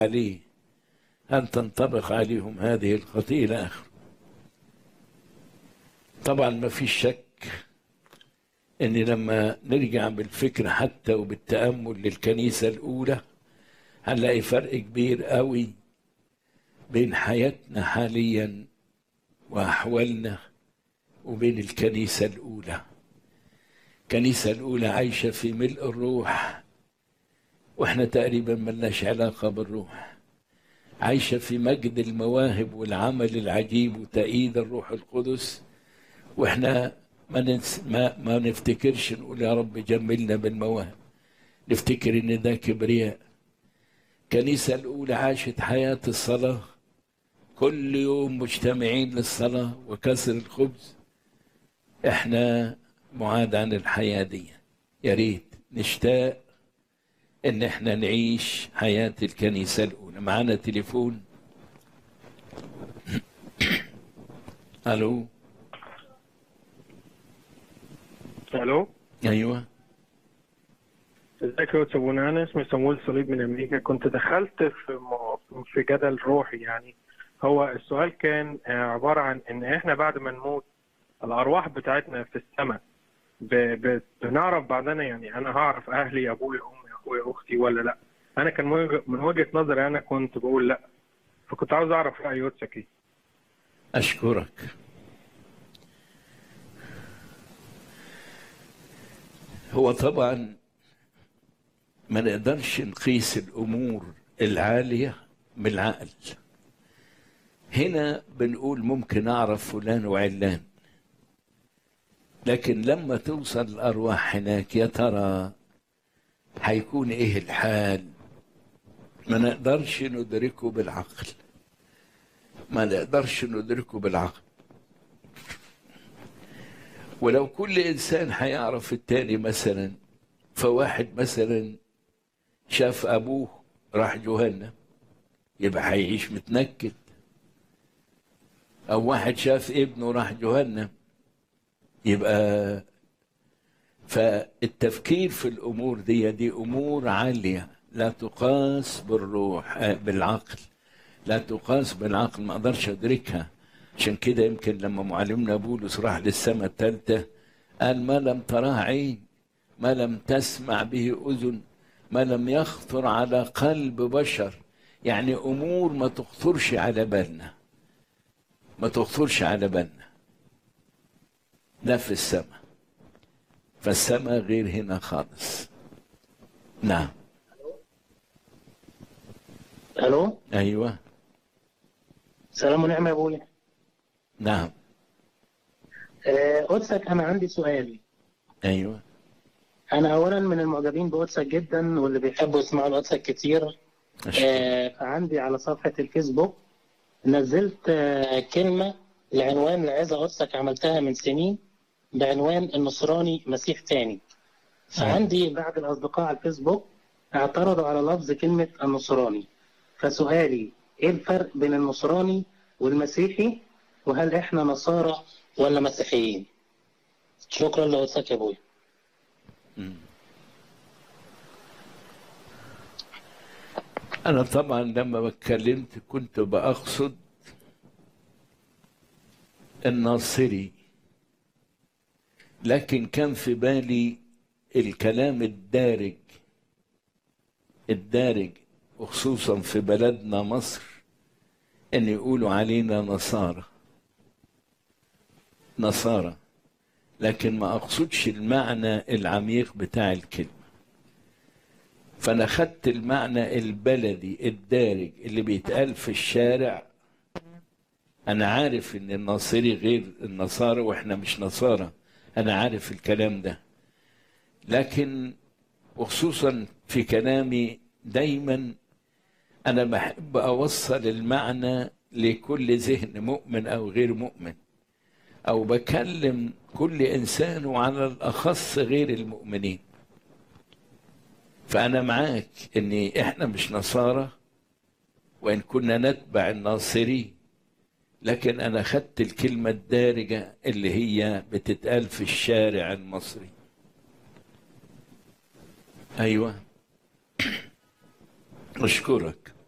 عليه أن تنطبق عليهم هذه الخطيئة إلى آخره طبعا ما فيش شك ان لما نرجع بالفكر حتى وبالتامل للكنيسه الاولى هنلاقي فرق كبير قوي بين حياتنا حاليا واحوالنا وبين الكنيسه الاولى الكنيسه الاولى عايشه في ملء الروح واحنا تقريبا ملناش علاقه بالروح عايشه في مجد المواهب والعمل العجيب وتأييد الروح القدس واحنا ما, ننس ما ما نفتكرش نقول يا رب جملنا بالمواهب نفتكر ان ده كبرياء الكنيسة الأولى عاشت حياة الصلاة كل يوم مجتمعين للصلاة وكسر الخبز احنا معاد عن الحياة دي يا ريت نشتاق ان احنا نعيش حياة الكنيسة الأولى معانا تليفون الو الو ايوه ازيك يا استاذ ابونا انا اسمي صمويل صليب من امريكا كنت دخلت في مو- في جدل روحي يعني هو السؤال كان آه، عباره عن ان احنا بعد ما نموت الارواح بتاعتنا في السماء ب... ب... بنعرف بعدنا يعني انا هعرف اهلي ابويا امي اخويا اختي ولا لا انا كان من وجه- من وجهه نظري انا كنت بقول لا فكنت عاوز اعرف راي يوتسك ايه أشكرك هو طبعا ما نقدرش نقيس الأمور العالية بالعقل هنا بنقول ممكن أعرف فلان وعلان لكن لما توصل الأرواح هناك يا ترى هيكون إيه الحال ما نقدرش ندركه بالعقل ما نقدرش ندركه بالعقل ولو كل انسان هيعرف التاني مثلا فواحد مثلا شاف ابوه راح جهنم يبقى هيعيش متنكد او واحد شاف ابنه راح جهنم يبقى فالتفكير في الامور دي دي امور عاليه لا تقاس بالروح آه، بالعقل لا تقاس بالعقل ما اقدرش ادركها عشان كده يمكن لما معلمنا بولس راح للسماء الثالثه قال ما لم تراه عين ما لم تسمع به اذن ما لم يخطر على قلب بشر يعني امور ما تخطرش على بالنا ما تخطرش على بالنا لا في السماء فالسماء غير هنا خالص نعم الو ايوه سلام ونعمه يا ابويا نعم آه، قدسك انا عندي سؤال ايوه انا اولا من المعجبين بقدسك جدا واللي بيحبوا يسمعوا لقدسك كتير أشكرك. آه، فعندي على صفحه الفيسبوك نزلت آه، كلمه لعنوان لعظه قدسك عملتها من سنين بعنوان النصراني مسيح تاني فعندي بعض الاصدقاء على الفيسبوك اعترضوا على لفظ كلمه النصراني فسؤالي ايه الفرق بين النصراني والمسيحي وهل احنا نصارى ولا مسيحيين شكرا لقدسك يا ابويا مم. أنا طبعا لما اتكلمت كنت بأقصد الناصري لكن كان في بالي الكلام الدارج الدارج وخصوصا في بلدنا مصر ان يقولوا علينا نصارى نصارى لكن ما اقصدش المعنى العميق بتاع الكلمه فانا خدت المعنى البلدي الدارج اللي بيتقال في الشارع انا عارف ان الناصري غير النصارى واحنا مش نصارى انا عارف الكلام ده لكن وخصوصا في كلامي دايما انا بحب اوصل المعنى لكل ذهن مؤمن او غير مؤمن او بكلم كل انسان وعلى الاخص غير المؤمنين فانا معاك ان احنا مش نصارى وان كنا نتبع الناصري لكن انا خدت الكلمه الدارجه اللي هي بتتقال في الشارع المصري ايوه اشكرك